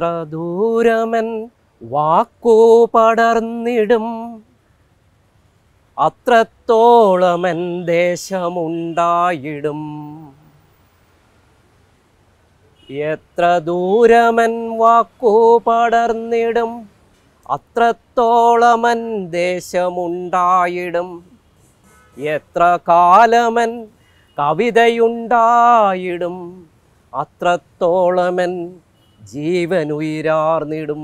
എത്ര ദൂരമൻ വാക്കു പടർന്നിടും അത്രത്തോളമൻ ദേശമുണ്ടായിടും എത്ര ദൂരമൻ വാക്കു പടർന്നിടും അത്രത്തോളമൻ ദേശമുണ്ടായിടും എത്ര കാലമൻ കവിതയുണ്ടായിടും അത്രത്തോളമൻ ജീവനുയരാർന്നിടും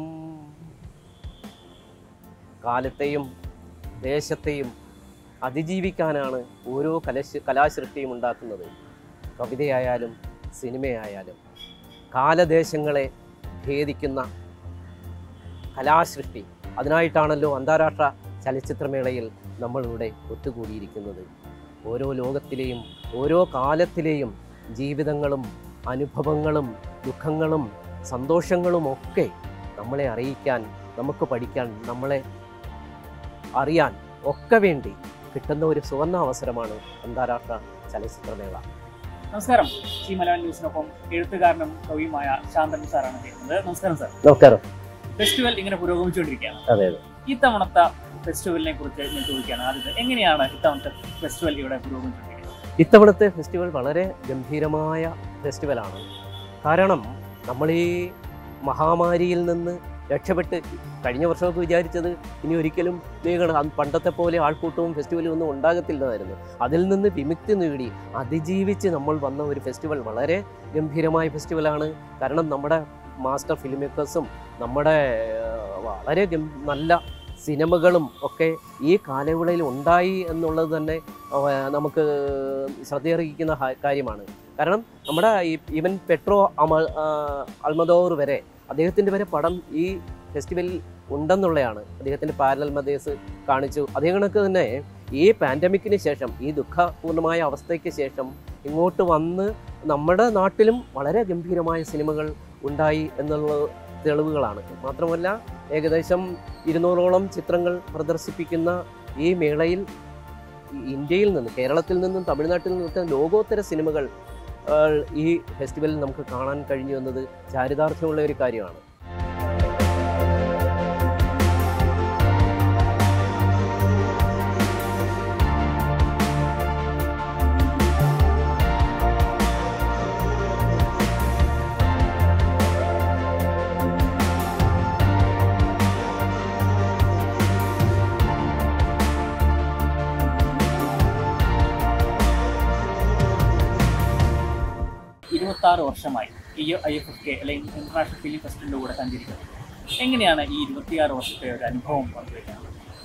കാലത്തെയും ദേശത്തെയും അതിജീവിക്കാനാണ് ഓരോ കലശ കലാസൃഷ്ടിയും ഉണ്ടാക്കുന്നത് കവിതയായാലും സിനിമയായാലും കാലദേശങ്ങളെ ഭേദിക്കുന്ന കലാസൃഷ്ടി അതിനായിട്ടാണല്ലോ അന്താരാഷ്ട്ര ചലച്ചിത്രമേളയിൽ നമ്മളിവിടെ ഒത്തുകൂടിയിരിക്കുന്നത് ഓരോ ലോകത്തിലെയും ഓരോ കാലത്തിലെയും ജീവിതങ്ങളും അനുഭവങ്ങളും ദുഃഖങ്ങളും സന്തോഷങ്ങളും ഒക്കെ നമ്മളെ അറിയിക്കാൻ നമുക്ക് പഠിക്കാൻ നമ്മളെ അറിയാൻ ഒക്കെ വേണ്ടി കിട്ടുന്ന ഒരു സുവർണ അവസരമാണ് അന്താരാഷ്ട്ര ചലച്ചിത്രമേള നമസ്കാരം ഈ മലയാളം ന്യൂസിനൊപ്പം എഴുത്തുകാരനും കവിയുമായ ശാന്തൻ സാറാണ് ചെയ്യുന്നത് നമസ്കാരം സാർ നമസ്കാരം ഫെസ്റ്റിവൽ ഇങ്ങനെ പുരോഗമിച്ചുകൊണ്ടിരിക്കുകയാണ് അതെ അതെ ഇത്തവണത്തെ ഫെസ്റ്റിവലിനെ കുറിച്ച് ഞാൻ ചോദിക്കുകയാണ് ആദ്യത്തെ എങ്ങനെയാണ് ഇത്തവണത്തെ ഫെസ്റ്റിവൽ ഇവിടെ പുരോഗമിച്ചുകൊണ്ടിരിക്കുന്നത് ഇത്തവണത്തെ ഫെസ്റ്റിവൽ വളരെ ഗംഭീരമായ ഫെസ്റ്റിവലാണ് കാരണം നമ്മൾ ഈ മഹാമാരിയിൽ നിന്ന് രക്ഷപ്പെട്ട് കഴിഞ്ഞ വർഷമൊക്കെ വിചാരിച്ചത് ഇനി ഒരിക്കലും നീങ്ങണം അന്ന് പണ്ടത്തെ പോലെ ആൾക്കൂട്ടവും ഫെസ്റ്റിവലും ഒന്നും ഉണ്ടാകത്തില്ലായിരുന്നു അതിൽ നിന്ന് വിമുക്തി നേടി അതിജീവിച്ച് നമ്മൾ വന്ന ഒരു ഫെസ്റ്റിവൽ വളരെ ഗംഭീരമായ ഫെസ്റ്റിവലാണ് കാരണം നമ്മുടെ മാസ്റ്റർ ഫിലിം മേക്കേഴ്സും നമ്മുടെ ഏഹ്, വളരെ ഗം- നല്ല സിനിമകളും ഒക്കെ ഈ കാലയളവിൽ ഉണ്ടായി എന്നുള്ളത് തന്നെ ഏഹ്, നമുക്ക് ശ്രദ്ധയർഹിക്കുന്ന ഹ- കാര്യമാണ് കാരണം നമ്മുടെ ഈ- ഈവൻ പെട്രോ അമ ആ, അൽമദോർ വരെ അദ്ദേഹത്തിൻ്റെ വരെ പടം ഈ ഫെസ്റ്റിവലിൽ ഉണ്ടെന്നുള്ളതാണ് അദ്ദേഹത്തിൻ്റെ പാരലൽ മദേസ് കാണിച്ചു അതേ കണക്ക് തന്നെ ഈ പാൻഡമിക്കിന് ശേഷം ഈ ദുഃഖപൂർണമായ അവസ്ഥയ്ക്ക് ശേഷം ഇങ്ങോട്ട് വന്ന് നമ്മുടെ നാട്ടിലും വളരെ ഗംഭീരമായ സിനിമകൾ ഉണ്ടായി എന്നുള്ള തെളിവുകളാണ് മാത്രമല്ല ഏകദേശം ഇരുന്നൂറോളം ചിത്രങ്ങൾ പ്രദർശിപ്പിക്കുന്ന ഈ മേളയിൽ ഈ ഇന്ത്യയിൽ നിന്ന് കേരളത്തിൽ നിന്നും തമിഴ്നാട്ടിൽ നിന്നൊക്കെ ലോകോത്തര സിനിമകൾ ആ, ഈ ഫെസ്റ്റിവലിൽ നമുക്ക് കാണാൻ കഴിഞ്ഞു എന്നത് ചാരിതാർത്ഥ്യമുള്ള ഒരു കാര്യമാണ് ഇരുപത്തി ആറ് വർഷമായി ഈ ഐ എഫ് എഫ് കെ അല്ലെങ്കിൽ ഇന്റർനാഷണൽ ഫിലിം ഫെസ്റ്റിവലിന്റെ കൂടെ സഞ്ചരിക്കുന്നത് എങ്ങനെയാണ് ഈ ഇരുപത്തിയാറ് വർഷത്തെ ഒരു അനുഭവം പങ്കുവയ്ക്കുന്നത്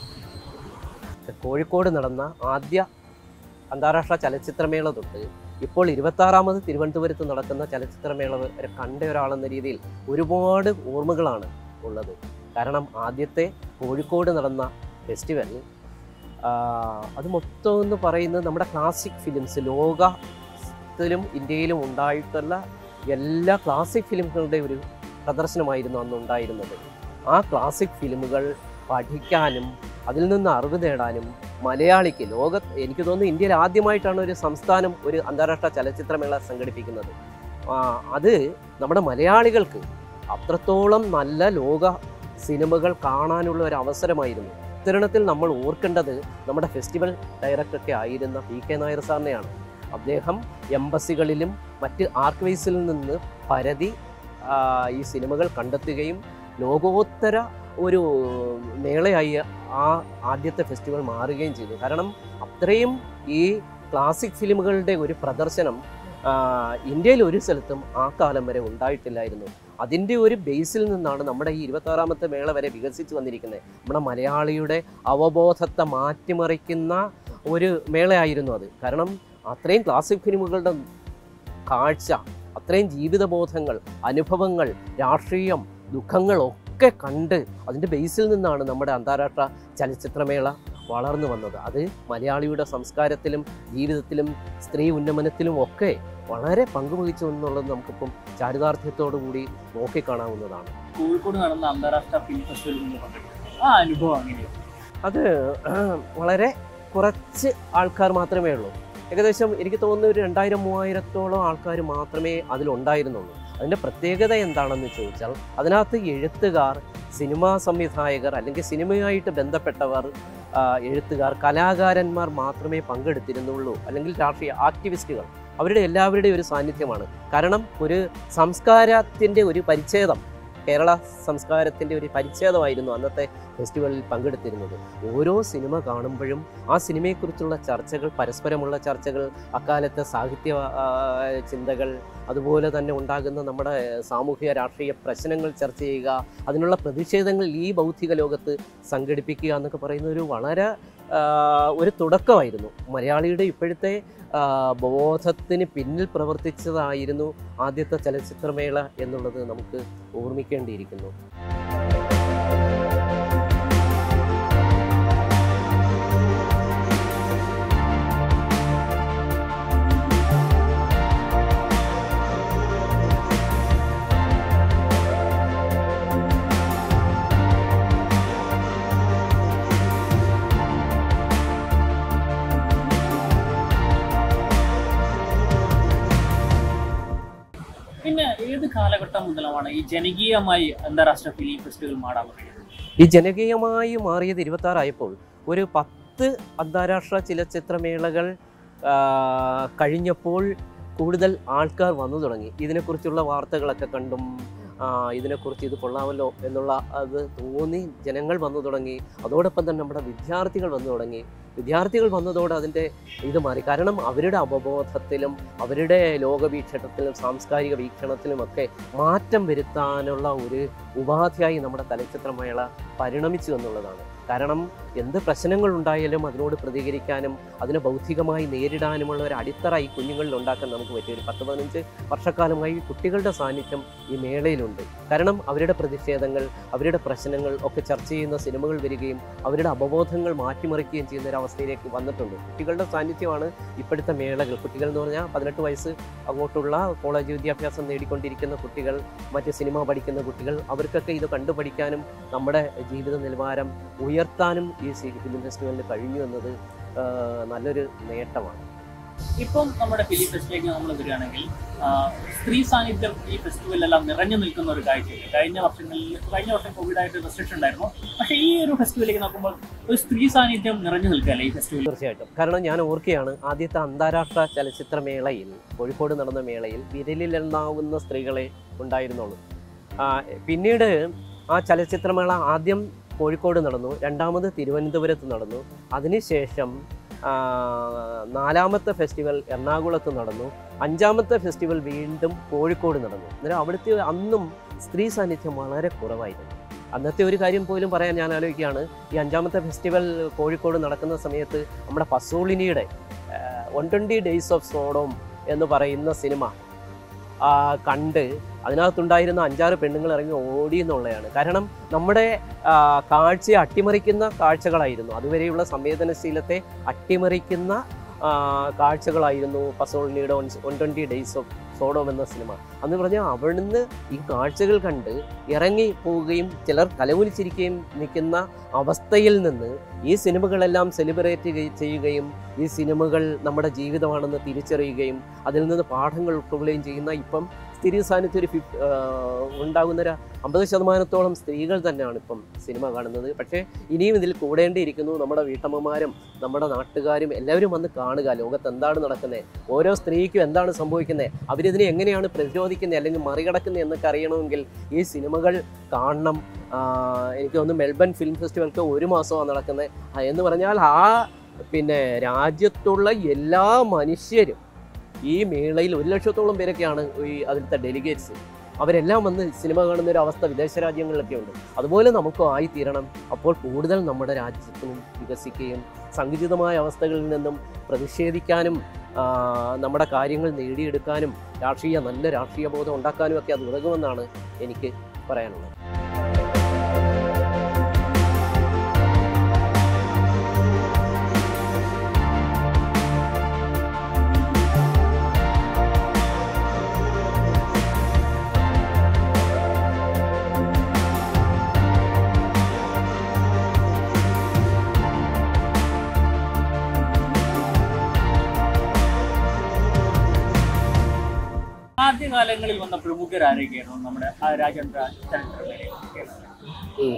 കോഴിക്കോട് നടന്ന ആദ്യ അന്താരാഷ്ട്ര ചലച്ചിത്രമേള തൊട്ട് ഇപ്പോൾ ഇരുപത്താറാമത് തിരുവനന്തപുരത്ത് നടക്കുന്ന ചലച്ചിത്രമേള വരെ കണ്ട ഒരാളെന്ന രീതിയിൽ ഒരുപാട് ഓർമ്മകളാണ് ഉള്ളത് കാരണം ആദ്യത്തെ കോഴിക്കോട് നടന്ന ഫെസ്റ്റിവൽ ആ, അത് മൊത്തം എന്ന് പറയുന്നത് നമ്മുടെ ക്ലാസിക് ഫിലിംസ് ലോകത്തിലും ഇന്ത്യയിലും ഉണ്ടായിട്ടുള്ള എല്ലാ ക്ലാസിക് ഫിലിമുകളുടെ ഒരു പ്രദർശനമായിരുന്നു അന്ന് ഉണ്ടായിരുന്നത് ആ ക്ലാസിക് ഫിലിമുകൾ പഠിക്കാനും അതിൽ നിന്ന് അറിവ് നേടാനും മലയാളിക്ക് ലോക എനിക്ക് തോന്നുന്നു ഇന്ത്യയിൽ ആദ്യമായിട്ടാണ് ഒരു സംസ്ഥാനം ഒരു അന്താരാഷ്ട്ര ചലച്ചിത്രമേള സംഘടിപ്പിക്കുന്നത് ആ, അത് നമ്മുടെ മലയാളികൾക്ക് അത്രത്തോളം നല്ല ലോക സിനിമകൾ കാണാനുള്ള ഒരു അവസരമായിരുന്നു ഇത്തരണത്തിൽ നമ്മൾ ഓർക്കേണ്ടത് നമ്മുടെ ഫെസ്റ്റിവൽ ഡയറക്ടറൊക്കെ ആയിരുന്ന പി കെ നായർ സാറിനെയാണ് അദ്ദേഹം എംബസികളിലും മറ്റ് ആർക്കൈവ്സിൽ നിന്ന് പരതി ആ, ഈ സിനിമകൾ കണ്ടെത്തുകയും ലോകോത്തര ഒരു മേളയായി ആ ആദ്യത്തെ ഫെസ്റ്റിവൽ മാറുകയും ചെയ്തു കാരണം അത്രയും ഈ ക്ലാസിക് ഫിലിമുകളുടെ ഒരു പ്രദർശനം ആ, ഇന്ത്യയിൽ ഒരു സ്ഥലത്തും ആ കാലം വരെ ഉണ്ടായിട്ടില്ലായിരുന്നു അതിൻ്റെ ഒരു ബേസിൽ നിന്നാണ് നമ്മുടെ ഈ ഇരുപത്താറാമത്തെ മേള വരെ വികസിച്ച് വന്നിരിക്കുന്നത് നമ്മുടെ മലയാളിയുടെ അവബോധത്തെ മാറ്റിമറിക്കുന്ന ഒരു മേളയായിരുന്നു അത് കാരണം അത്രയും ക്ലാസിക് ഫിലിമുകളുടെ കാഴ്ച അത്രയും ജീവിതബോധങ്ങൾ അനുഭവങ്ങൾ രാഷ്ട്രീയം ദുഃഖങ്ങൾ ഒക്കെ കണ്ട് അതിൻ്റെ ബേസിൽ നിന്നാണ് നമ്മുടെ അന്താരാഷ്ട്ര ചലച്ചിത്രമേള വളർന്നു വന്നത് അത് മലയാളിയുടെ സംസ്കാരത്തിലും ജീവിതത്തിലും സ്ത്രീ ഉന്നമനത്തിലും ഒക്കെ വളരെ പങ്കുവഹിച്ചു എന്നുള്ളത് നമുക്കിപ്പം ചാരിതാർത്ഥ്യത്തോടു കൂടി നോക്കിക്കാണാവുന്നതാണ് കോഴിക്കോട് നടന്ന അന്താരാഷ്ട്ര ഫിലിം ഫെസ്റ്റിവലിൽ നിന്ന് പങ്കെടുക്കുന്നത് ആ അനുഭവം എങ്ങനെയാണ് അത് വളരെ കുറച്ച് ആൾക്കാർ മാത്രമേ ഉള്ളൂ ഏകദേശം എനിക്ക് തോന്നുന്നു ഒരു രണ്ടായിരം മൂവായിരത്തോളം ആൾക്കാർ മാത്രമേ അതിലുണ്ടായിരുന്നുള്ളൂ അതിൻ്റെ പ്രത്യേകത എന്താണെന്ന് ചോദിച്ചാൽ അതിനകത്ത് എഴുത്തുകാർ സിനിമാ സംവിധായകർ അല്ലെങ്കിൽ സിനിമയുമായിട്ട് ബന്ധപ്പെട്ടവർ ആ, എഴുത്തുകാർ കലാകാരന്മാർ മാത്രമേ പങ്കെടുത്തിരുന്നുള്ളൂ അല്ലെങ്കിൽ രാഷ്ട്രീയ ആക്ടിവിസ്റ്റുകൾ അവരുടെ എല്ലാവരുടെയും ഒരു സാന്നിധ്യമാണ് കാരണം ഒരു സംസ്കാരത്തിൻ്റെ ഒരു പരിച്ഛേദം കേരള സംസ്കാരത്തിൻ്റെ ഒരു പരിച്ഛേദമായിരുന്നു അന്നത്തെ ഫെസ്റ്റിവലിൽ പങ്കെടുത്തിരുന്നത് ഓരോ സിനിമ കാണുമ്പോഴും ആ സിനിമയെക്കുറിച്ചുള്ള ചർച്ചകൾ പരസ്പരമുള്ള ചർച്ചകൾ അക്കാലത്തെ സാഹിത്യ ആ, ചിന്തകൾ അതുപോലെ തന്നെ ഉണ്ടാകുന്ന നമ്മുടെ സാമൂഹിക രാഷ്ട്രീയ പ്രശ്നങ്ങൾ ചർച്ച ചെയ്യുക അതിനുള്ള പ്രതിഷേധങ്ങൾ ഈ ബൗദ്ധിക ലോകത്ത് സംഘടിപ്പിക്കുക എന്നൊക്കെ പറയുന്ന ഒരു വളരെ ആ, ഒരു തുടക്കമായിരുന്നു മലയാളിയുടെ ഇപ്പോഴത്തെ ആ, ബോധത്തിന് പിന്നിൽ പ്രവർത്തിച്ചതായിരുന്നു ആദ്യത്തെ ചലച്ചിത്രമേള എന്നുള്ളത് നമുക്ക് ഓർമ്മിക്കേണ്ടിയിരിക്കുന്നു പിന്നെ ഏത് കാലഘട്ടം മുതലാണ് ഈ ജനകീയമായി അന്താരാഷ്ട്ര ഫിലിം ഫെസ്റ്റിവൽ മാറാൻ തുടങ്ങിയത് ഈ ജനകീയമായി മാറിയത് ഇരുപത്തി ആറായപ്പോൾ ഒരു പത്ത് അന്താരാഷ്ട്ര ചലച്ചിത്രമേളകൾ ആ, കഴിഞ്ഞപ്പോൾ കൂടുതൽ ആൾക്കാർ വന്നു തുടങ്ങി ഇതിനെക്കുറിച്ചുള്ള വാർത്തകളൊക്കെ കണ്ടും ആ, ഇതിനെക്കുറിച്ച് ഇത് കൊള്ളാമല്ലോ എന്നുള്ള അത് തോന്നി ജനങ്ങൾ വന്നു തുടങ്ങി അതോടൊപ്പം തന്നെ നമ്മുടെ വിദ്യാർത്ഥികൾ വന്നു തുടങ്ങി വിദ്യാർത്ഥികൾ വന്നതോടെ അതിൻ്റെ ഇത് മാറി കാരണം അവരുടെ അവബോധത്തിലും അവരുടെ ലോകവീക്ഷണത്തിലും സാംസ്കാരിക വീക്ഷണത്തിലുമൊക്കെ മാറ്റം വരുത്താനുള്ള ഒരു ഉപാധിയായി നമ്മുടെ ചലച്ചിത്രമേള പരിണമിച്ചു എന്നുള്ളതാണ് കാരണം എന്ത് പ്രശ്നങ്ങൾ ഉണ്ടായാലും അതിനോട് പ്രതികരിക്കാനും അതിനെ ബൗദ്ധികമായി നേരിടാനുമുള്ള ഒരു അടിത്തറ ഈ കുഞ്ഞുങ്ങളിൽ ഉണ്ടാക്കാൻ നമുക്ക് പറ്റും ഒരു പത്ത് പതിനഞ്ച് വർഷക്കാലമായി കുട്ടികളുടെ സാന്നിധ്യം ഈ മേളയിലുണ്ട് കാരണം അവരുടെ പ്രതിഷേധങ്ങൾ അവരുടെ പ്രശ്നങ്ങൾ ഒക്കെ ചർച്ച ചെയ്യുന്ന സിനിമകൾ വരികയും അവരുടെ അവബോധങ്ങൾ മാറ്റിമറിക്കുകയും ചെയ്യുന്ന ഒരു അവസ്ഥയിലേക്ക് വന്നിട്ടുണ്ട് കുട്ടികളുടെ സാന്നിധ്യമാണ് ഇപ്പോഴത്തെ മേളകൾ കുട്ടികൾ എന്ന് പറഞ്ഞാൽ പതിനെട്ട് വയസ്സ് അങ്ങോട്ടുള്ള കോളേജ് വിദ്യാഭ്യാസം നേടിക്കൊണ്ടിരിക്കുന്ന കുട്ടികൾ മറ്റ് സിനിമ പഠിക്കുന്ന കുട്ടികൾ അവർക്കൊക്കെ ഇത് കണ്ടു പഠിക്കാനും നമ്മുടെ ജീവിത നിലവാരം ഉയർത്താനും ഈ സി- ഫിലിം ഫെസ്റ്റിവലിന് കഴിഞ്ഞു എന്നത് ആ, നല്ലൊരു നേട്ടമാണ് ഇപ്പം നമ്മുടെ ഫിലിം ഫെസ്റ്റിലേക്ക് നമ്മൾ വരികയാണെങ്കിൽ ആ, സ്ത്രീ സാന്നിധ്യം ഈ ഫെസ്റ്റിവലെല്ലാം നിറഞ്ഞു നിൽക്കുന്ന ഒരു കാഴ്ചയില്ല കഴിഞ്ഞ വർഷങ്ങളിൽ കഴിഞ്ഞ വർഷം കോവിഡായിട്ട് റെസ്ട്രിക്ഷൻ ഉണ്ടായിരുന്നു പക്ഷേ ഈ ഒരു ഫെസ്റ്റിവലിലേക്ക് നോക്കുമ്പോൾ ഒരു സ്ത്രീ സാന്നിധ്യം നിറഞ്ഞു നിൽക്കുകയല്ലേ ഈ ഫെസ്റ്റിവൽ തീർച്ചയായിട്ടും കാരണം ഞാൻ ഓർക്കുകയാണ് ആദ്യത്തെ അന്താരാഷ്ട്ര ചലച്ചിത്ര മേളയിൽ കോഴിക്കോട് നടന്ന മേളയിൽ വിരലിലെണ്ണാവുന്ന സ്ത്രീകളെ ഉണ്ടായിരുന്നുള്ളൂ ആ, പിന്നീട് ആ ചലച്ചിത്രമേള ആദ്യം കോഴിക്കോട് നടന്നു രണ്ടാമത് തിരുവനന്തപുരത്ത് നടന്നു അതിനുശേഷം ആ, നാലാമത്തെ ഫെസ്റ്റിവൽ എറണാകുളത്ത് നടന്നു അഞ്ചാമത്തെ ഫെസ്റ്റിവൽ വീണ്ടും കോഴിക്കോട് നടന്നു അന്നേരം അവിടുത്തെ അന്നും സ്ത്രീ സാന്നിധ്യം വളരെ കുറവായിരുന്നു അന്നത്തെ ഒരു കാര്യം പോലും പറയാൻ ഞാൻ ആലോചിക്കുകയാണ് ഈ അഞ്ചാമത്തെ ഫെസ്റ്റിവൽ കോഴിക്കോട് നടക്കുന്ന സമയത്ത് നമ്മുടെ പസോളിനിയുടെ one twenty days of Sodom എന്ന് പറയുന്ന സിനിമ ആ, കണ്ട് അതിനകത്തുണ്ടായിരുന്ന അഞ്ചാറ് പെണ്ണുങ്ങൾ ഇറങ്ങി ഓടി എന്നുള്ളതാണ് കാരണം നമ്മുടെ ആ, കാഴ്ചയെ അട്ടിമറിക്കുന്ന കാഴ്ചകളായിരുന്നു അതുവരെയുള്ള സംവേദനശീലത്തെ അട്ടിമറിക്കുന്ന ആ, കാഴ്ചകളായിരുന്നു പസോളിനിയുടെ one twenty days of Sodom എന്ന സിനിമ അന്ന് പറഞ്ഞാൽ അവിടുന്ന് ഈ കാഴ്ചകൾ കണ്ട് ഇറങ്ങി പോവുകയും ചിലർ കലവുലിച്ചിരിക്കുകയും നിൽക്കുന്ന അവസ്ഥയിൽ നിന്ന് ഈ സിനിമകളെല്ലാം സെലിബ്രേറ്റ് ചെയ്യുകയും ഈ സിനിമകൾ നമ്മുടെ ജീവിതമാണെന്ന് തിരിച്ചറിയുകയും അതിൽ നിന്ന് പാഠങ്ങൾ ഉൾക്കൊള്ളുകയും ചെയ്യുന്ന ഇപ്പം സ്ത്രീ സാന്നിധ്യം ഒരു ഫിഫ് ഉണ്ടാകുന്ന ഒരു അമ്പത് ശതമാനത്തോളം സ്ത്രീകൾ തന്നെയാണ് ഇപ്പം സിനിമ കാണുന്നത് പക്ഷേ ഇനിയും ഇതിൽ കൂടേണ്ടിയിരിക്കുന്നു നമ്മുടെ വീട്ടമ്മമാരും നമ്മുടെ നാട്ടുകാരും എല്ലാവരും വന്ന് കാണുക ലോകത്ത് എന്താണ് നടക്കുന്നത് ഓരോ സ്ത്രീക്കും എന്താണ് സംഭവിക്കുന്നത് അവരിതിനെ എങ്ങനെയാണ് പ്രതിരോധിക്കുന്നത് അല്ലെങ്കിൽ മറികടക്കുന്നത് എന്നൊക്കെ അറിയണമെങ്കിൽ ഈ സിനിമകൾ കാണണം ആ, എനിക്ക് തോന്നുന്നു മെൽബൺ ഫിലിം ഫെസ്റ്റിവൽക്ക് ഒരു മാസമാണ് നടക്കുന്നത് ആ, എന്ന് പറഞ്ഞാൽ ആ പിന്നെ രാജ്യത്തുള്ള എല്ലാ മനുഷ്യരും ഈ മേളയിൽ ഒരു ലക്ഷത്തോളം പേരൊക്കെയാണ് ഈ അതിലത്തെ ഡെലിഗേറ്റ്സ് അവരെല്ലാം വന്ന് സിനിമ കാണുന്ന ഒരു അവസ്ഥ വിദേശ രാജ്യങ്ങളിലൊക്കെ ഉണ്ട് അതുപോലെ നമുക്കും ആയിത്തീരണം അപ്പോൾ കൂടുതൽ നമ്മുടെ രാജ്യത്തും വികസിക്കുകയും സങ്കുചിതമായ അവസ്ഥകളിൽ നിന്നും പ്രതിഷേധിക്കാനും ആ, നമ്മുടെ കാര്യങ്ങൾ നേടിയെടുക്കാനും രാഷ്ട്രീയ നല്ല രാഷ്ട്രീയ ബോധം ഉണ്ടാക്കാനും ഒക്കെ അത് ഉതകുമെന്നാണ് എനിക്ക് പറയാനുള്ളത് ആദ്യകാല കാലങ്ങളിൽ വന്ന പ്രമുഖരാരൊക്കെയാണോ നമ്മുടെ ആ രാജ്യാന്തര ചലച്ചിത്രമേളയിൽ ഉം.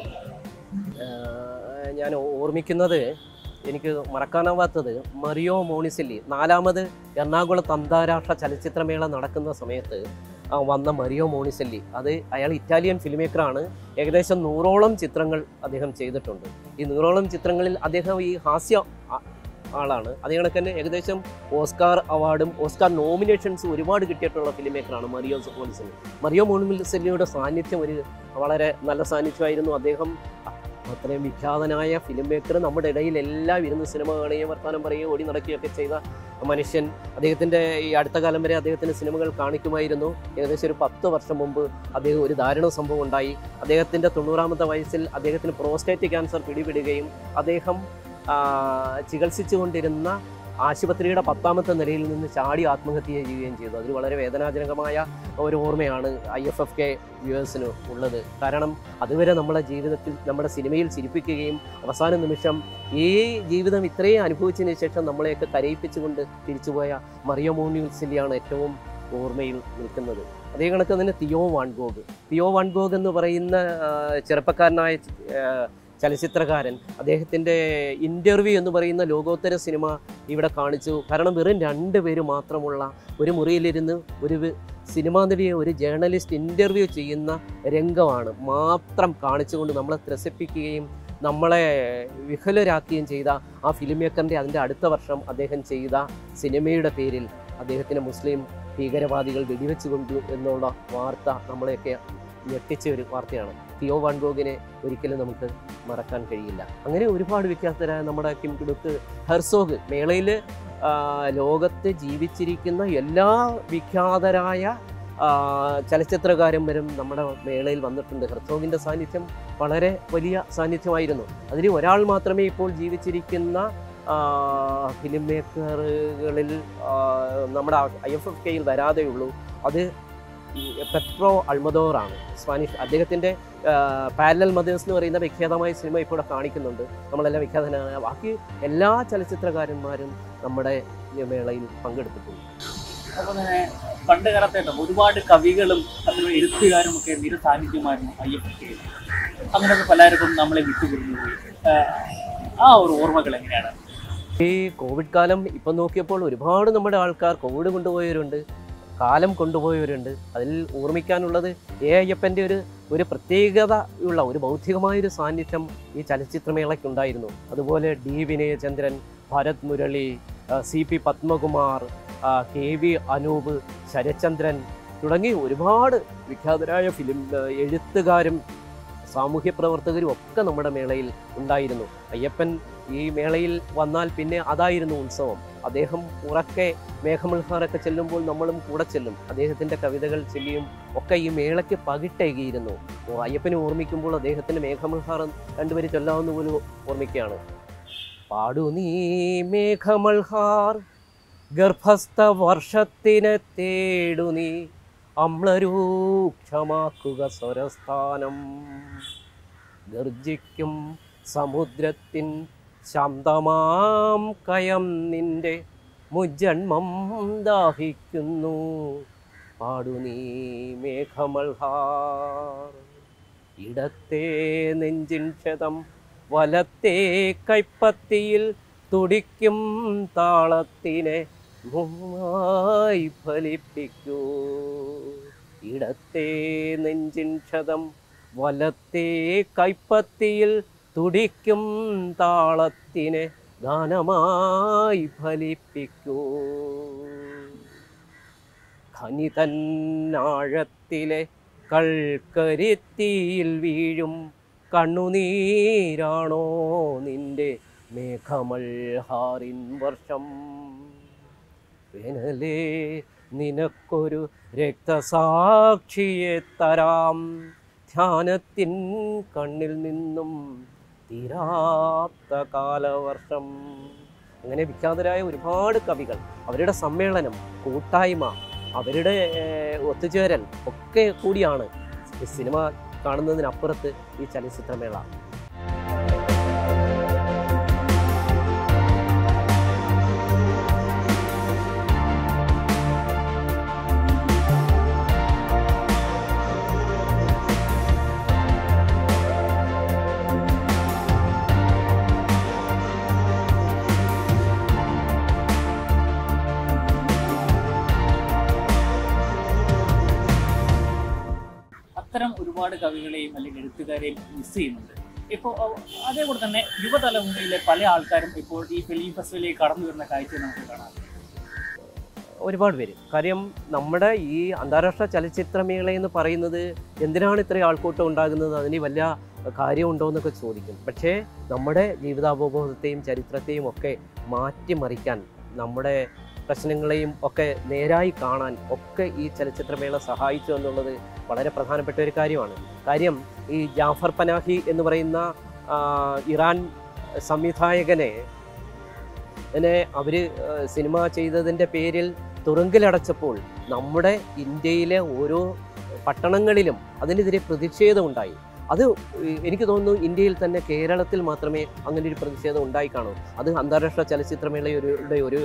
ഏഹ് ഞാൻ ഓർമ്മിക്കുന്നത് എനിക്ക് മറക്കാനാവാത്തത് മറിയോ മോണിസെല്ലി നാലാമത് എറണാകുളത്ത് അന്താരാഷ്ട്ര ചലച്ചിത്രമേള നടക്കുന്ന സമയത്ത് ആ വന്ന മറിയോ മോണിസെല്ലി അത് അയാൾ ഇറ്റാലിയൻ ഫിലിം മേക്കറാണ് ഏകദേശം നൂറോളം ചിത്രങ്ങൾ അദ്ദേഹം ചെയ്തിട്ടുണ്ട് ഈ നൂറോളം ചിത്രങ്ങളിൽ അദ്ദേഹം ഈ ഹാസ്യ ആ- ആളാണ് അതേ കണക്ക് തന്നെ ഏകദേശം ഓസ്കാർ അവാർഡും ഓസ്കാർ നോമിനേഷൻസ് ഒരുപാട് കിട്ടിയിട്ടുള്ള ഫിലിം മേക്കറാണ് മറിയോ മോണിസെല്ലി മറിയോ മോണിസെല്ലിയുടെ സാന്നിധ്യം ഒരു വളരെ നല്ല സാന്നിധ്യമായിരുന്നു അദ്ദേഹം അത്രയും വിഖ്യാതനായ ഫിലിം മേക്കർ നമ്മുടെ ഇടയിൽ എല്ലാം ഇരുന്ന് സിനിമ കാണുകയും വർത്തമാനം പറയുകയും ഓടി നടക്കുകയൊക്കെ ചെയ്ത മനുഷ്യൻ അദ്ദേഹത്തിൻ്റെ ഈ അടുത്ത കാലം വരെ അദ്ദേഹത്തിന് സിനിമകൾ കാണിക്കുമായിരുന്നു ഏകദേശം ഒരു പത്ത് വർഷം മുമ്പ് അദ്ദേഹം ഒരു ദാരുണ സംഭവം ഉണ്ടായി അദ്ദേഹത്തിൻ്റെ തൊണ്ണൂറാമത്തെ വയസ്സിൽ അദ്ദേഹത്തിന് പ്രോസ്റ്റേറ്റ് ക്യാൻസർ പിടിപെടുകയും അദ്ദേഹം ആ, ചികിത്സിച്ചുകൊണ്ടിരുന്ന ആശുപത്രിയുടെ പത്താമത്തെ നിലയിൽ നിന്ന് ചാടി ആത്മഹത്യ ചെയ്യുകയും ചെയ്തു അതൊരു വളരെ വേദനാജനകമായ ഒരു ഓർമ്മയാണ് ഐ എഫ് എഫ് കെ വ്യൂവേഴ്സിന് ഉള്ളത് കാരണം അതുവരെ നമ്മളെ ജീവിതത്തിൽ നമ്മുടെ സിനിമയിൽ ചിരിപ്പിക്കുകയും അവസാന നിമിഷം ഈ ജീവിതം ഇത്രയും അനുഭവിച്ചതിന് ശേഷം നമ്മളെയൊക്കെ കരയിപ്പിച്ചുകൊണ്ട് തിരിച്ചുപോയ മറിയോ മോണിസിലിയാണ് ഏറ്റവും ഓർമ്മയിൽ നിൽക്കുന്നത് അതേ കണക്ക് തന്നെ തിയോ വാൻഗോഗ് തിയോ വാൻഗോഗ് എന്ന് പറയുന്ന ആ, ചെറുപ്പക്കാരനായ ആ, ചലച്ചിത്രകാരൻ അദ്ദേഹത്തിൻ്റെ ഇൻ്റർവ്യൂ എന്ന് പറയുന്ന ലോകോത്തര സിനിമ ഇവിടെ കാണിച്ചു കാരണം വെറും രണ്ട് പേര് മാത്രമുള്ള ഒരു മുറിയിലിരുന്ന് ഒരു വി- സിനിമാ നടിയെ ഒരു ജേർണലിസ്റ്റ് ഇൻ്റർവ്യൂ ചെയ്യുന്ന രംഗമാണ് മാത്രം കാണിച്ചുകൊണ്ട് നമ്മളെ ത്രസിപ്പിക്കുകയും നമ്മളെ വിഹുലരാക്കുകയും ചെയ്ത ആ ഫിലിം മേക്കറിൻ്റെ അതിൻ്റെ അടുത്ത വർഷം അദ്ദേഹം ചെയ്ത സിനിമയുടെ പേരിൽ അദ്ദേഹത്തിന് മുസ്ലിം ഭീകരവാദികൾ വെടിവെച്ച് കൊണ്ടു എന്നുള്ള വാർത്ത നമ്മളെയൊക്കെ ഞെട്ടിച്ച ഒരു വാർത്തയാണ് തിയോ വാൻഗോഗിനെ ഒരിക്കലും നമുക്ക് മറക്കാൻ കഴിയില്ല അങ്ങനെ ഒരുപാട് വിഖ്യാതരായ നമ്മുടെ കിം കിടുക്ക് ഹെർസോഗ് മേളയിൽ ലോകത്ത് ജീവിച്ചിരിക്കുന്ന എല്ലാ വിഖ്യാതരായ ആ, ചലച്ചിത്രകാരന്മാരും നമ്മുടെ മേളയിൽ വന്നിട്ടുണ്ട് ഹെർസോഗിൻ്റെ സാന്നിധ്യം വളരെ വലിയ സാന്നിധ്യമായിരുന്നു അതിൽ ഒരാൾ മാത്രമേ ഇപ്പോൾ ജീവിച്ചിരിക്കുന്ന ആ, ഫിലിം മേക്കറുകളിൽ ആ, നമ്മുടെ ഐ എഫ് എഫ് കെയിൽ വരാതെയുള്ളൂ അത് ഈ പെട്രോ അൾമദോറാണ് സ്പാനിഷ് അദ്ദേഹത്തിൻ്റെ പാരലൽ മദേഴ്സ് എന്ന് പറയുന്ന വിഖ്യാതമായ സിനിമ ഇപ്പോൾ ഇവിടെ കാണിക്കുന്നുണ്ട് നമ്മളെല്ലാം വിഖ്യാതനായ ബാക്കി എല്ലാ ചലച്ചിത്രകാരന്മാരും നമ്മുടെ ഈ മേളയിൽ പങ്കെടുത്തിട്ടുണ്ട് അപ്പോൾ തന്നെ പണ്ട് കാലത്തേട്ടോ ഒരുപാട് കവികളും അതുപോലെ എഴുത്തുകാരും ഒക്കെ നിര സാന്നിധ്യമായിരുന്നു ഐ എഫ് കെ അങ്ങനെയൊക്കെ പലർക്കും നമ്മളെ വിട്ടുപിരിഞ്ഞു പോയി ആഹ് ആ ഒരു ഓർമ്മകൾ എങ്ങനെയാണ് ഈ കോവിഡ് കാലം ഇപ്പം നോക്കിയപ്പോൾ ഒരുപാട് നമ്മുടെ ആൾക്കാർ കോവിഡ് കൊണ്ടുപോയവരുണ്ട് കാലം കൊണ്ടുപോയവരുണ്ട് അതിൽ ഓർമ്മിക്കാനുള്ളത് എ അയ്യപ്പൻ്റെ ഒരു ഒരു പ്രത്യേകത ഉള്ള ഒരു ബൗദ്ധികമായൊരു സാന്നിധ്യം ഈ ചലച്ചിത്രമേളയ്ക്കുണ്ടായിരുന്നു അതുപോലെ ഡി വിനയചന്ദ്രൻ ഭരത് മുരളി ആ, സി പി പത്മകുമാർ ആ, കെ വി അനൂപ് ശരചന്ദ്രൻ തുടങ്ങി ഒരുപാട് വിഖ്യാതരായ ഫിലിം ആ, എഴുത്തുകാരും സാമൂഹ്യ പ്രവർത്തകരും ഒക്കെ നമ്മുടെ മേളയിൽ ഉണ്ടായിരുന്നു അയ്യപ്പൻ ഈ മേളയിൽ വന്നാൽ പിന്നെ അതായിരുന്നു ഉത്സവം അദ്ദേഹം ഉറക്കെ മേഘമൽഹാറൊക്കെ ചെല്ലുമ്പോൾ നമ്മളും കൂടെ ചെല്ലും അദ്ദേഹത്തിൻ്റെ കവിതകൾ ചൊല്ലിയും ഒക്കെ ഈ മേളയ്ക്ക് പകിട്ടേകിയിരുന്നു ഓ, അയ്യപ്പനെ ഓർമ്മിക്കുമ്പോൾ അദ്ദേഹത്തിൻ്റെ മേഘമൽഹാർ രണ്ടുപേരും ചൊല്ലാവുന്ന പോലും ഓർമ്മിക്കുകയാണ് പാടു നീ മേഘമൽഹാർ ഗർഭസ്ഥ വർഷത്തിനെ തേടു നീ അമ്ലരൂക്ഷമാക്കുക സ്വരസ്ഥാനം ഗർജിക്കും സമുദ്രത്തിൻ ശാന്തമാം കയം നിന്റെ മുജന്മം ദാഹിക്കുന്നു പാടു നീ മേഘമൽഹാർ ഇടത്തെ നെഞ്ചിൻ ക്ഷതം വലത്തെ കൈപ്പത്തിയിൽ തുടിക്കും താളത്തിനെ മൂന്നായി ഫലിപ്പിക്കൂ ഇടത്തെ നെഞ്ചിൻ ക്ഷതം വലത്തെ കൈപ്പത്തിയിൽ തുടിക്കും താളത്തിനെ ഗാനമായി ഫലിപ്പിക്കൂ ഖനിതന്നാഴത്തിലെ കൽക്കരിത്തിയിൽ വീഴും കണ്ണുനീരാണോ നിന്റെ മേഘമൽഹാറിൻ വർഷം വേനലേ നിനക്കൊരു രക്തസാക്ഷിയെ തരാം ധ്യാനത്തിൻ കണ്ണിൽ നിന്നും തീരാത്ത കാലവർഷം അങ്ങനെ വിഖ്യാതരായ ഒരുപാട് കവികൾ അവരുടെ സമ്മേളനം കൂട്ടായ്മ അവരുടെ ഏഹ്, ഒത്തുചേരൽ ഒക്കെ കൂടിയാണ് ഈ സിനിമ കാണുന്നതിനപ്പുറത്ത് ഈ ചലച്ചിത്രമേള ഒരുപാട് കവികളെയും അല്ലെങ്കിൽ എഴുത്തുകാരെയും മിസ് ചെയ്യുന്നുണ്ട് ഇപ്പോൾ അതേപോലെ തന്നെ യുവതലമുറയിലെ പല ആൾക്കാരും ഇപ്പോൾ ഈ ഫിലിം ഫെസ്റ്റിവലിലേക്ക് കടന്നു വരുന്ന കാഴ്ച നമുക്ക് കാണാം ഒരുപാട് പേര് കാര്യം നമ്മുടെ ഈ അന്താരാഷ്ട്ര ചലച്ചിത്രമേള എന്ന് പറയുന്നത് എന്തിനാണ് ഇത്രയും ആൾക്കൂട്ടം ഉണ്ടാകുന്നത് അതിന് വല്ല കാര്യമുണ്ടോ എന്നൊക്കെ ചോദിക്കും പക്ഷേ നമ്മുടെ ജീവിതാവബോധത്തെയും ചരിത്രത്തെയും ഒക്കെ മാറ്റിമറിക്കാൻ നമ്മുടെ പ്രശ്നങ്ങളെയും ഒക്കെ നേരായി കാണാൻ ഒക്കെ ഈ ചലച്ചിത്രമേള സഹായിച്ചു എന്നുള്ളത് വളരെ പ്രധാനപ്പെട്ട ഒരു കാര്യമാണ് കാര്യം ഈ ജാഫർ പനാഹി എന്ന് പറയുന്ന ആ, ഇറാൻ സംവിധായകനെ എന്നെ അവർ സിനിമ ചെയ്തതിൻ്റെ പേരിൽ തുറുങ്കിലടച്ചപ്പോൾ നമ്മുടെ ഇന്ത്യയിലെ ഓരോ പട്ടണങ്ങളിലും അതിനെതിരെ പ്രതിഷേധം ഉണ്ടായി അത് എനിക്ക് തോന്നുന്നു ഇന്ത്യയിൽ തന്നെ കേരളത്തിൽ മാത്രമേ അങ്ങനെ ഒരു പ്രതിഷേധം ഉണ്ടായി കാണൂ അത് അന്താരാഷ്ട്ര ചലച്ചിത്രമേളയുടെ ഒരു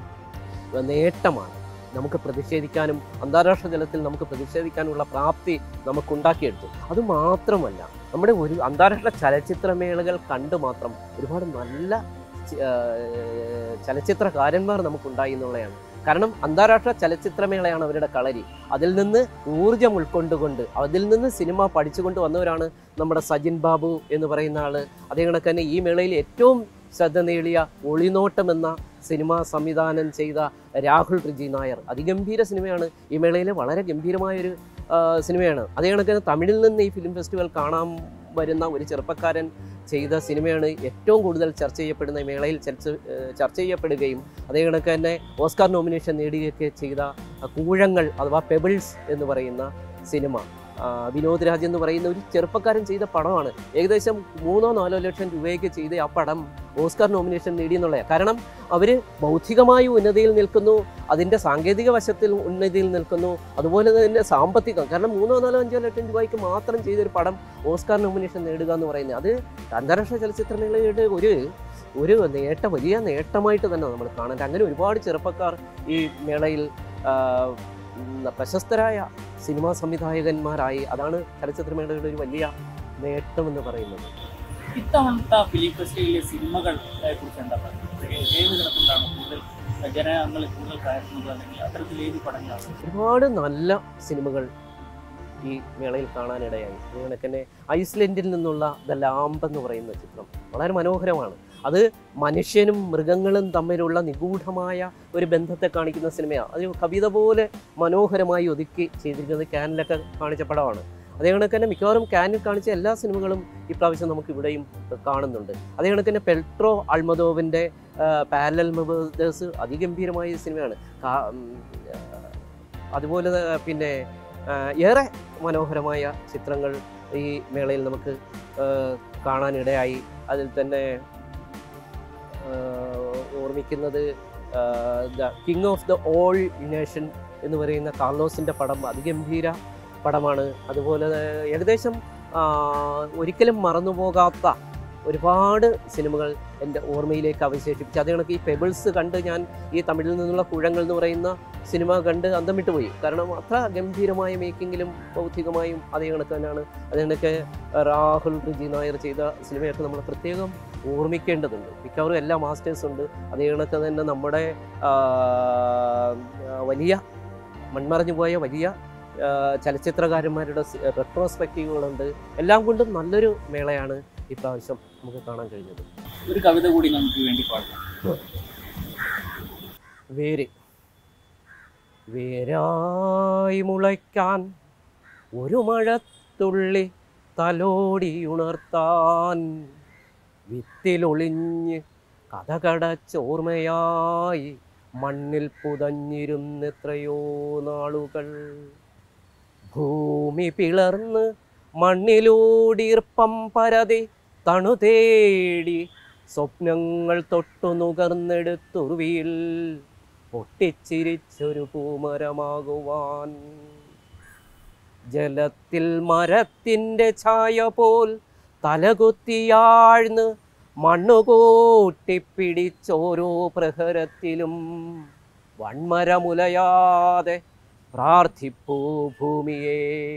നേട്ടമാണ് നമുക്ക് പ്രതിഷേധിക്കാനും അന്താരാഷ്ട്ര തലത്തിൽ നമുക്ക് പ്രതിഷേധിക്കാനുള്ള പ്രാപ്തി നമുക്കുണ്ടാക്കിയെടുത്തു അത് മാത്രമല്ല നമ്മുടെ ഒരു അന്താരാഷ്ട്ര ചലച്ചിത്രമേളകൾ കണ്ട് മാത്രം ഒരുപാട് നല്ല ചി- ആ, ചലച്ചിത്രകാരന്മാർ നമുക്കുണ്ടായി എന്നുള്ളതാണ് കാരണം അന്താരാഷ്ട്ര ചലച്ചിത്രമേളയാണ് അവരുടെ കളരി അതിൽ നിന്ന് ഊർജം ഉൾക്കൊണ്ടുകൊണ്ട് അതിൽ നിന്ന് സിനിമ പഠിച്ചുകൊണ്ട് വന്നവരാണ് നമ്മുടെ സജിൻ ബാബു എന്ന് പറയുന്ന ആള് അതേ കണക്ക് തന്നെ ഈ മേളയിൽ ഏറ്റവും ശ്രദ്ധ നേടിയ ഒളിനോട്ടം എന്ന സിനിമ സംവിധാനം ചെയ്ത രാഹുൽ റിജി നായർ അതിഗംഭീര സിനിമയാണ് ഈ മേളയിലെ വളരെ ഗംഭീരമായൊരു ആ, സിനിമയാണ് അതേ കണക്ക് തന്നെ തമിഴിൽ നിന്ന് ഈ ഫിലിം ഫെസ്റ്റിവൽ കാണാൻ വരുന്ന ഒരു ചെറുപ്പക്കാരൻ ചെയ്ത സിനിമയാണ് ഏറ്റവും കൂടുതൽ ചർച്ച ചെയ്യപ്പെടുന്ന ഈ മേളയിൽ ചർച്ച ഏഹ് ചർച്ച ചെയ്യപ്പെടുകയും അതേ കണക്ക് തന്നെ ഓസ്കാർ നോമിനേഷൻ നേടുകയൊക്കെ ചെയ്ത ആ, കൂഴങ്ങൾ അഥവാ പെബിൾസ് എന്ന് പറയുന്ന സിനിമ ആ, വിനോദ് രാജ് എന്ന് പറയുന്ന ഒരു ചെറുപ്പക്കാരൻ ചെയ്ത പടമാണ് ഏകദേശം മൂന്നോ നാലോ ലക്ഷം രൂപയ്ക്ക് ചെയ്ത ആ പടം ഓസ്കാർ നോമിനേഷൻ നേടി എന്നുള്ളതാണ് കാരണം അവർ ബൗദ്ധികമായി ഉന്നതിയിൽ നിൽക്കുന്നു അതിൻ്റെ സാങ്കേതിക വശത്തിൽ ഉന്നതിയിൽ നിൽക്കുന്നു അതുപോലെ തന്നെ സാമ്പത്തികം കാരണം മൂന്നോ നാലോ അഞ്ചോ ലക്ഷം രൂപയ്ക്ക് മാത്രം ചെയ്തൊരു പടം ഓസ്കാർ നോമിനേഷൻ നേടുക എന്ന് പറയുന്നത് അത് അന്താരാഷ്ട്ര ചലച്ചിത്രമേളയുടെ ഒരു ഒരു നേട്ട വലിയ നേട്ടമായിട്ട് തന്നെ നമ്മൾ കാണേണ്ടത് അങ്ങനെ ഒരുപാട് ചെറുപ്പക്കാർ ഈ മേളയിൽ ആ, ഉം, പ്രശസ്തരായ സിനിമാ സംവിധായകന്മാരായി അതാണ് ചലച്ചിത്രമേളയുടെ ഒരു വലിയ നേട്ടം എന്ന് പറയുന്നത് ഇത്തവണത്തെ ഫിലിം ഫെസ്റ്റിവലിലെ സിനിമകളെ കുറിച്ച് എന്താ പറയുന്നത് ഏത് തരത്തിലാണ് കൂടുതൽ ജനങ്ങൾ കൂടുതൽ കയറുന്നത് അല്ലെങ്കിൽ അത്തരത്തിൽ ഏത് പടങ്ങളാണ് ഒരുപാട് നല്ല സിനിമകൾ ഈ മേളയിൽ കാണാനിടയായി അതുപോലെ തന്നെ ഐസ്ലൻഡിൽ നിന്നുള്ള ദ ലാമ്പ് എന്ന് പറയുന്ന ചിത്രം വളരെ മനോഹരമാണ് അത് മനുഷ്യനും മൃഗങ്ങളും തമ്മിലുള്ള നിഗൂഢമായ ഒരു ബന്ധത്തെ കാണിക്കുന്ന സിനിമയാണ് അത് കവിത പോലെ മനോഹരമായി ഒതുക്കി ചെയ്തിരിക്കുന്നത് ക്യാനിലൊക്കെ കാണിച്ച പടമാണ് അതേ കണക്ക് തന്നെ മിക്കവാറും ക്യാനിൽ കാണിച്ച എല്ലാ സിനിമകളും ഇപ്രാവശ്യം നമുക്ക് ഇവിടെയും കാണുന്നുണ്ട് അതേ കണക്ക് തന്നെ പെൽട്രോ അൾമദോവിൻ്റെ പാരലൽ മെബേഴ്സ് അതിഗംഭീരമായ സിനിമയാണ് കാ- ഉം, ആ, അതുപോലെ ത- പിന്നെ ആ, ഏറെ മനോഹരമായ ചിത്രങ്ങൾ ഈ മേളയിൽ നമുക്ക് ആ, കാണാനിടയായി അതിൽ തന്നെ ആ, ഓർമ്മിക്കുന്നത് the king of the all nation എന്ന് പറയുന്ന കാർലോസിൻ്റെ പടം അതിഗംഭീര പടമാണ് അതുപോലെ ഏകദേശം ആ, ഒരിക്കലും മറന്നുപോകാത്ത ഒരുപാട് സിനിമകൾ എൻ്റെ ഓർമ്മയിലേക്ക് അവശേഷിപ്പിച്ചു അത് കണക്ക് ഈ പെബിൾസ് കണ്ട് ഞാൻ ഈ തമിഴിൽ നിന്നുള്ള കുഴങ്ങൾ എന്ന് പറയുന്ന സിനിമ കണ്ട് അന്തം വിട്ടുപോയി കാരണം അത്ര ഗംഭീരമായ മേക്കിങ്ങിലും ഭൗതികമായും അതേ കണക്ക് തന്നെയാണ് അതേ കണക്ക് രാഹുൽ റിജി നായർ ചെയ്ത സിനിമയൊക്കെ നമ്മൾ പ്രത്യേകം ഓർമ്മിക്കേണ്ടതുണ്ട് മിക്കവാറും എല്ലാ മാസ്റ്റേഴ്സ് ഉണ്ട് അതേ കണക്ക് തന്നെ നമ്മുടെ ആ, വലിയ മൺമറഞ്ഞു പോയ വലിയ ആ, ചലച്ചിത്രകാരന്മാരുടെ റെട്രോസ്പെക്റ്റീവുകളുണ്ട് എല്ലാം കൊണ്ടും നല്ലൊരു മേളയാണ് ഇപ്രാവശ്യം നമുക്ക് കാണാൻ കഴിഞ്ഞത് ഒരു കവിത കൂടി നമുക്ക് വേണ്ടി പാടാം വേര് വേരായി മുളയ്ക്കാൻ ഒരു മഴത്തുള്ളി തലോടി ഉണർത്താൻ വിത്തിലൊളിഞ്ഞ് കഥകടച്ചോർമ്മയായി മണ്ണിൽ പുതഞ്ഞിരുന്നെത്രയോ നാളുകൾ ഭൂമി പിളർന്ന് മണ്ണിലൂടീർപ്പം പരതി തണുതേടി സ്വപ്നങ്ങൾ തൊട്ടു നുകർന്നെടുത്തുറുവിയിൽ പൊട്ടിച്ചിരിച്ചൊരു പൂമരമാകുവാൻ ജലത്തിൽ മരത്തിൻ്റെ ഛായ പോൽ തലകുത്തിയാഴ്ന്ന് മണ്ണുകൂട്ടിപ്പിടിച്ചോരോ പ്രഹരത്തിലും വൺമരമുലയാതെ പ്രാർത്ഥിപ്പൂ ഭൂമിയെ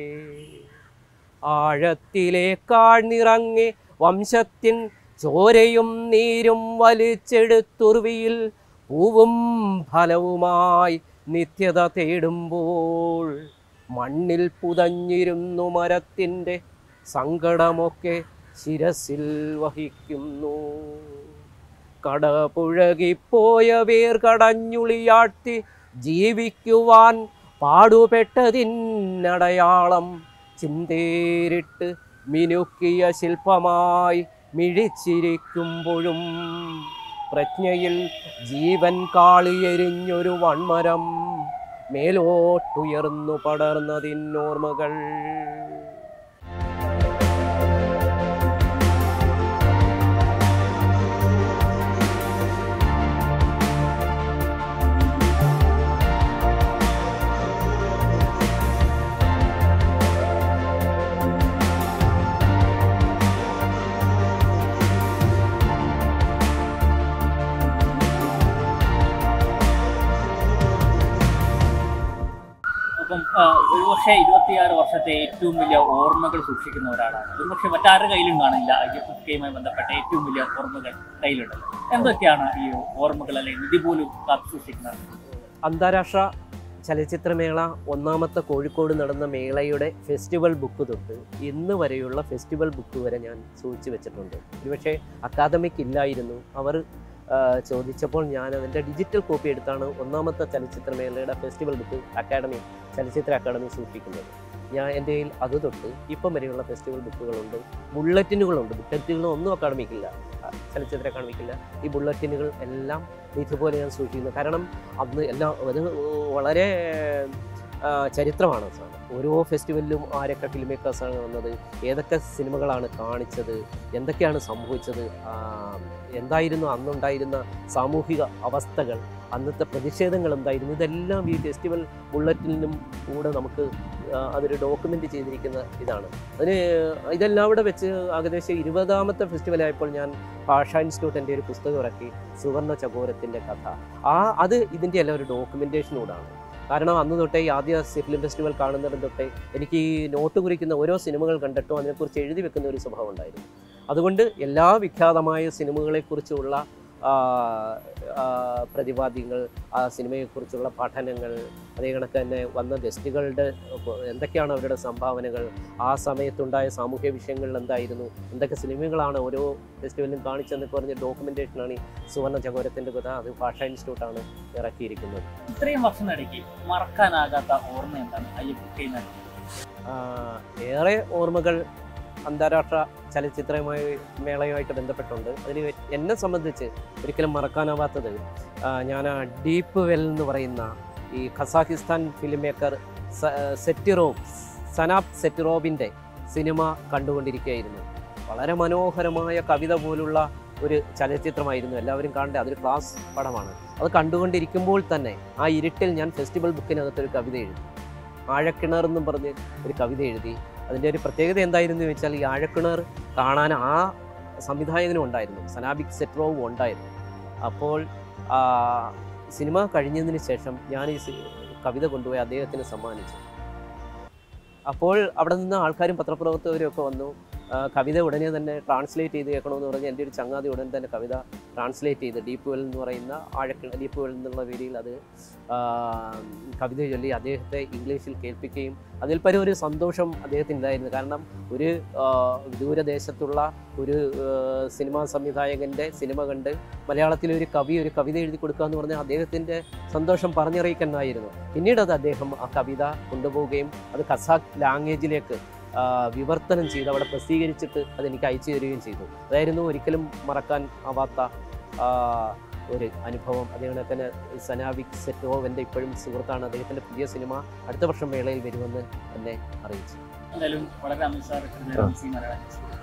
ആഴത്തിലേക്കാഴ്ന്നിറങ്ങി വംശത്തിൻ ചോരയും നീരും വലിച്ചെടുത്തുറുവിയിൽ പൂവും ഫലവുമായി നിത്യത തേടുമ്പോൾ മണ്ണിൽ പുതഞ്ഞിരുന്നു മരത്തിൻ്റെ സങ്കടമൊക്കെ ശിരസിൽ വഹിക്കുന്നു കടപുഴകിപ്പോയ വേർ കടഞ്ഞുളിയാട്ടി ജീവിക്കുവാൻ പാടുപെട്ടതിനടയാളം ചിന്തേരിട്ട് മിനുക്കിയ ശില്പമായി മിഴിച്ചിരിക്കുമ്പോഴും പ്രജ്ഞയിൽ ജീവൻ കാളിയെരിഞ്ഞൊരു വൺമരം മേലോട്ടുയർന്നു പടർന്നതിന്നോർമ്മകൾ അപ്പം ആ, ഒരുപക്ഷെ ഇരുപത്തിയാറ് വർഷത്തെ ഏറ്റവും വലിയ ഓർമ്മകൾ സൂക്ഷിക്കുന്ന ഒരാളാണ് ഒരുപക്ഷെ മറ്റാരുടെ കയ്യിലും കാണില്ല ഐ എഫ് എഫ് കെയുമായി ബന്ധപ്പെട്ട ഏറ്റവും വലിയ ഓർമ്മകൾ കയ്യിലുണ്ട് എന്തൊക്കെയാണ് ഈ ഓർമ്മകൾ അല്ലെങ്കിൽ നിധി പോലും കാത്തു സൂക്ഷിക്കുന്നത് അന്താരാഷ്ട്ര ചലച്ചിത്രമേള ഒന്നാമത്തെ കോഴിക്കോട് നടന്ന മേളയുടെ ഫെസ്റ്റിവൽ ബുക്ക് തൊട്ട് ഇന്ന് വരെയുള്ള ഫെസ്റ്റിവൽ ബുക്ക് വരെ ഞാൻ സൂക്ഷിച്ചു വെച്ചിട്ടുണ്ട് ഒരുപക്ഷെ അക്കാദമിക് ഇല്ലായിരുന്നു അവർ ആ, ചോദിച്ചപ്പോൾ ഞാൻ അതിൻ്റെ ഡിജിറ്റൽ കോപ്പി എടുത്താണ് ഒന്നാമത്തെ ചലച്ചിത്രമേളയുടെ ഫെസ്റ്റിവൽ ബുക്ക് അക്കാഡമി ചലച്ചിത്ര അക്കാദമി സൂക്ഷിക്കുന്നത് ഞാൻ എൻ്റെ കയ്യിൽ അത് തൊട്ട് ഇപ്പം വരെയുള്ള ഫെസ്റ്റിവൽ ബുക്കുകളുണ്ട് ബുള്ളറ്റിനുകളുണ്ട് ബുള്ളറ്റിനുകൾ ഒന്നും അക്കാഡമിക്കില്ല ആ, ചലച്ചിത്ര അക്കാദമിക്കില്ല ഈ ബുള്ളറ്റിനുകൾ എല്ലാം ഇതുപോലെ ഞാൻ സൂക്ഷിക്കുന്നു കാരണം അന്ന് എല്ലാം അത് വളരെ ആ, ചരിത്രമാണ് സാർ ഓരോ ഫെസ്റ്റിവലിലും ആരൊക്കെ ഫിലിം മേക്കേഴ്സാണ് വന്നത് ഏതൊക്കെ സിനിമകളാണ് കാണിച്ചത് എന്തൊക്കെയാണ് സംഭവിച്ചത് ആ, എന്തായിരുന്നു അന്നുണ്ടായിരുന്ന സാമൂഹിക അവസ്ഥകൾ അന്നത്തെ പ്രതിഷേധങ്ങൾ എന്തായിരുന്നു ഇതെല്ലാം ഈ ഫെസ്റ്റിവൽ ബുള്ളറ്റിനും കൂടെ നമുക്ക് ആ, അതൊരു ഡോക്യുമെൻ്റ് ചെയ്തിരിക്കുന്ന ഇതാണ് അതിന് ഇതെല്ലാം കൂടെ വെച്ച് ഏകദേശം ഇരുപതാമത്തെ ഫെസ്റ്റിവലായപ്പോൾ ഞാൻ ഭാഷാ ഇൻസ്റ്റിറ്റ്യൂട്ട് എൻ്റെ ഒരു പുസ്തകം ഇറക്കി സുവർണ ചകോരത്തിൻ്റെ കഥ ആ അത് ഇതിൻ്റെ എല്ലാം ഒരു ഡോക്യുമെൻറ്റേഷനോടാണ് കാരണം അന്ന് തൊട്ടേ ഈ ആദ്യ ഫിലിം ഫെസ്റ്റിവൽ കാണുന്നിടം തൊട്ടേ എനിക്ക് ഈ നോട്ട് കുറിക്കുന്ന ഓരോ സിനിമകൾ കണ്ടിട്ടും അതിനെക്കുറിച്ച് എഴുതി വെക്കുന്ന ഒരു സ്വഭാവം ഉണ്ടായിരുന്നു അതുകൊണ്ട് എല്ലാ വിഖ്യാതമായ സിനിമകളെക്കുറിച്ചുള്ള ആ, ആ, പ്രതിപാദ്യങ്ങൾ ആ സിനിമയെക്കുറിച്ചുള്ള പഠനങ്ങൾ അതേ കണക്ക് തന്നെ വന്ന ഗസ്റ്റുകളുടെ എന്തൊക്കെയാണ് അവരുടെ സംഭാവനകൾ ആ സമയത്തുണ്ടായ സാമൂഹ്യ വിഷയങ്ങളിൽ എന്തായിരുന്നു എന്തൊക്കെ സിനിമകളാണ് ഓരോ ഫെസ്റ്റിവലിലും കാണിച്ചെന്നൊക്കെ പറഞ്ഞ ഡോക്യുമെൻറ്റേഷനാണ് ഈ സുവർണ ചകോരത്തിൻ്റെ കഥ അത് ഭാഷാ ഇൻസ്റ്റിറ്റ്യൂട്ടാണ് ഇറക്കിയിരിക്കുന്നത് ഇത്രയും വർഷത്തിനിടയ്ക്ക് മറക്കാനാകാത്ത ഓർമ്മ എന്താണ് ഐ എഫ് എഫ് കെ ആ, ഏറെ ഓർമ്മകൾ അന്താരാഷ്ട്ര ചലച്ചിത്രമായി മേളയുമായിട്ട് ബന്ധപ്പെട്ടുണ്ട് അതിൽ എന്നെ സംബന്ധിച്ച് ഒരിക്കലും മറക്കാനാവാത്തത് ആ, ഞാൻ ആ ഡീപ്പ് വെൽ എന്ന് പറയുന്ന ഈ ഖസാക്കിസ്ഥാൻ ഫിലിം മേക്കർ സെറ്റിറോബ് സനാബ് സെറ്റിറോബിൻ്റെ സിനിമ കണ്ടുകൊണ്ടിരിക്കുകയായിരുന്നു വളരെ മനോഹരമായ കവിത പോലുള്ള ഒരു ചലച്ചിത്രമായിരുന്നു എല്ലാവരും കാണേണ്ട അതൊരു ക്ലാസ് പടമാണ് അത് കണ്ടുകൊണ്ടിരിക്കുമ്പോൾ തന്നെ ആ ഇരുട്ടിൽ ഞാൻ ഫെസ്റ്റിവൽ ബുക്കിനകത്തൊരു കവിത എഴുതി ആഴക്കിണർ എന്നും പറഞ്ഞ് ഒരു കവിത എഴുതി അതിൻ്റെ ഒരു പ്രത്യേകത എന്തായിരുന്നു എന്ന് വെച്ചാൽ ഈ ആഴക്കിണർ കാണാൻ ആ സംവിധായകനും ഉണ്ടായിരുന്നു സനാബിക് സെറ്റ്രോവും ഉണ്ടായിരുന്നു അപ്പോൾ ആ, സിനിമ കഴിഞ്ഞതിന് ശേഷം ഞാൻ ഈ സി- കവിത കൊണ്ടുപോയി അദ്ദേഹത്തിന് സമ്മാനിച്ചു അപ്പോൾ അവിടെ നിന്ന് ആൾക്കാരും പത്രപ്രവർത്തകരും ഒക്കെ വന്നു ആ, കവിത ഉടനെ തന്നെ ട്രാൻസ്ലേറ്റ് ചെയ്ത് കേൾക്കണമെന്ന് പറഞ്ഞ് എൻ്റെ ഒരു ചങ്ങാതി ഉടൻ തന്നെ കവിത ട്രാൻസ്ലേറ്റ് ചെയ്ത് ഡീപ്പ് വെൽ എന്ന് പറയുന്ന ആഴക്കിണ ഡീപ്പ് വെൽ എന്നുള്ള രീതിയിൽ അത് ആ, കവിത ചൊല്ലി അദ്ദേഹത്തെ ഇംഗ്ലീഷിൽ കേൾപ്പിക്കുകയും അതിൽ പരം ഒരു സന്തോഷം അദ്ദേഹത്തിന് ഉണ്ടായിരുന്നു കാരണം ഒരു ആ, ദൂരദേശത്തുള്ള ഒരു ആ, സിനിമാ സംവിധായകൻ്റെ സിനിമ കണ്ട് മലയാളത്തിലെ ഒരു കവി ഒരു കവിത എഴുതി കൊടുക്കുക എന്ന് പറഞ്ഞാൽ അദ്ദേഹത്തിൻ്റെ സന്തോഷം പറഞ്ഞറിയിക്കാനായിരുന്നു പിന്നീട് അത് അദ്ദേഹം ആ കവിത കൊണ്ടുപോവുകയും അത് കസാഖ് ലാംഗ്വേജിലേക്ക് ആ, വിവർത്തനം ചെയ്ത് അവിടെ പ്രസിദ്ധീകരിച്ചിട്ട് അതെനിക്ക് അയച്ചു തരികയും ചെയ്തു അതായിരുന്നു ഒരിക്കലും മറക്കാൻ ആവാത്ത ആ, ഒരു അനുഭവം അതേപോലെ തന്നെ സനാവിക് സെറ്റോവൻ്റെ ഇപ്പോഴും സുഹൃത്താണ് അദ്ദേഹത്തിൻ്റെ പുതിയ സിനിമ അടുത്ത വർഷം മേളയിൽ വരുമെന്ന് എന്നെ അറിയിച്ചു എന്തായാലും വളരെ നന്ദി സാർ ഇത്രയും നേരം സി മലയാളം